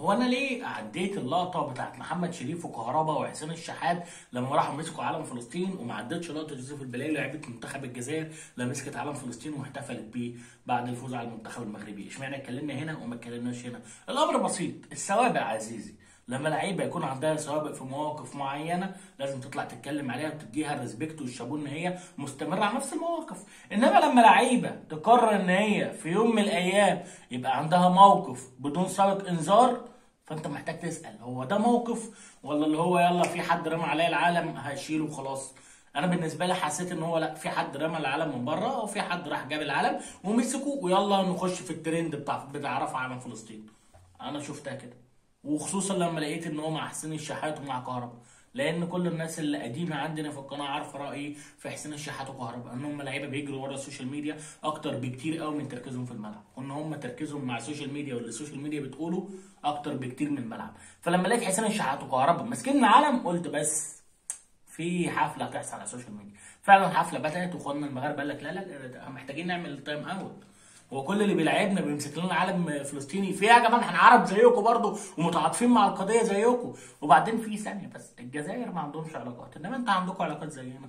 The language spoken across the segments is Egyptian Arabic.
هو انا ليه عديت اللقطه بتاعت محمد شريف وكهربا وحسين الشحات لما راحوا مسكوا علم فلسطين وما عدتش لقطه يوسف البلالي لعيبه منتخب الجزائر لما مسكت علم فلسطين واحتفلت بيه بعد الفوز على المنتخب المغربي اشمعنى اتكلمنا هنا وما اتكلمناش هنا الامر بسيط السوابق عزيزي لما لعيبه يكون عندها سوابق في مواقف معينه لازم تطلع تتكلم عليها وتديها الريسبكت والشابون ان هي مستمره على نفس المواقف انما لما لعيبه تقرر ان هي في يوم من الايام يبقى عندها موقف بدون سابق انذار فانت محتاج تسال هو ده موقف ولا اللي هو يلا في حد رمى عليا العالم هشيله وخلاص انا بالنسبه لي حسيت ان هو لا في حد رمى العلم من بره او في حد راح جاب العلم ومسكه ويلا نخش في الترند بتاع بتاع رفع علم فلسطين انا شفتها كده وخصوصا لما لقيت ان هو مع حسين الشحات ومع كهربا لان كل الناس اللي قديمه عندنا في القناه عارفه رايي في حسين الشحات وكهربا ان هم لعيبه بيجروا ورا السوشيال ميديا اكتر بكتير قوي من تركيزهم في الملعب وان هم تركيزهم مع السوشيال ميديا واللي السوشيال ميديا بتقوله اكتر بكتير من الملعب فلما لقيت حسين الشحات وكهربا ماسكين علم قلت بس في حفله هتحصل على السوشيال ميديا فعلا حفله بدات واخواننا المغاربه قال لك لا لا لا محتاجين نعمل تايم اوت هو كل اللي بيلعبنا بيمسك لنا علم فلسطيني في يا جماعه احنا عرب زيكم برضه ومتعاطفين مع القضيه زيكم وبعدين في ثانيه بس الجزائر ما عندهمش علاقات انما انت عندكم علاقات زينا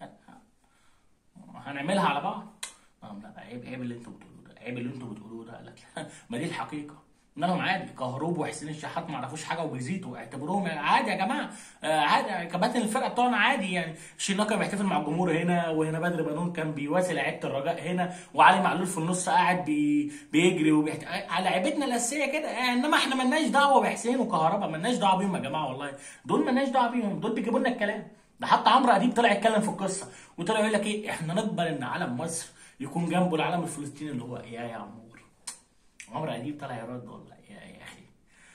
هنعملها على بعض لا عيب عيب اللي انتوا بتقولوه ده عيب اللي انتوا بتقولوه ده لك ما دي الحقيقه انهم عادي كهروب وحسين الشحات ما يعرفوش حاجه وبيزيدوا اعتبروهم عادي يا جماعه آه عادي كباتن الفرقه بتوعنا عادي يعني شيناكا كان بيحتفل مع الجمهور هنا وهنا بدر بنون كان بيواسي لعيبه الرجاء هنا وعلي معلول في النص قاعد بي بيجري وبيحت... على لعيبتنا الاساسيه كده يعني انما احنا مالناش دعوه بحسين وكهربا مالناش دعوه بيهم يا جماعه والله دول مالناش دعوه بيهم دول بيجيبوا لنا الكلام ده حتى عمرو اديب طلع يتكلم في القصه وطلع يقول لك ايه احنا نقبل ان علم مصر يكون جنبه العلم الفلسطيني اللي هو يا يا عمور عمرو اديب طلع يرد والله يا يا اخي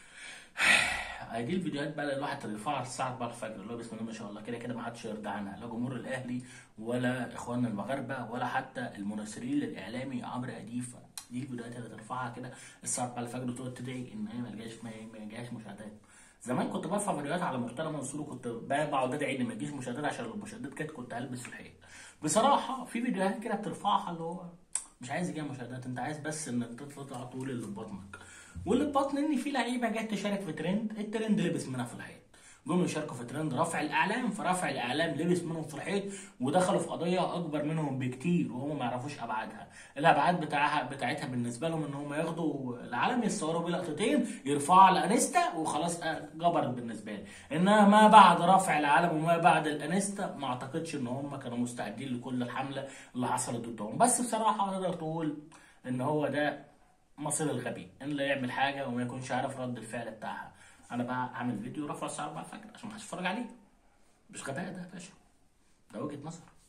دي الفيديوهات بقى اللي الواحد يرفعها الساعه 4 الفجر اللي هو بسم الله ما شاء الله كده كده ما حدش يرضى عنها لا جمهور الاهلي ولا اخواننا المغاربه ولا حتى المناصرين للاعلامي عمرو اديب دي الفيديوهات اللي ترفعها كده الساعه 4 الفجر وتقعد تدعي ان هي ما تجيش ما يجيش مشاهدات زمان كنت برفع فيديوهات على مرتضى منصور وكنت بقعد ادعي ان ما تجيش مشاهدات عشان لو المشاهدات كانت كنت هلبس في الحقيقه بصراحه في فيديوهات كده بترفعها اللي هو مش عايز يجي مشاهدات انت عايز بس انك تطلع تقول اللي في بطنك واللي في بطن ان في لعيبه جت تشارك في ترند الترند لبس منها في الحيط جم يشاركوا في ترند رفع الاعلام فرفع الاعلام لبس منهم في الحيط ودخلوا في قضيه اكبر منهم بكتير وهم ما يعرفوش ابعادها الابعاد بتاعها بتاعتها بالنسبه لهم ان هم ياخدوا العلم يتصوروا بيه لقطتين يرفعوا على الانستا وخلاص جبرت بالنسبه لي انما ما بعد رفع العلم وما بعد الانستا ما اعتقدش ان هم كانوا مستعدين لكل الحمله اللي حصلت ضدهم بس بصراحه تقدر تقول ان هو ده مصير الغبي ان لا يعمل حاجه وما يكونش عارف رد الفعل بتاعها انا بقى اعمل فيديو رفع الساعه 4 الفجر عشان ما حدش يتفرج عليه مش غباء ده يا باشا ده وجهه نظر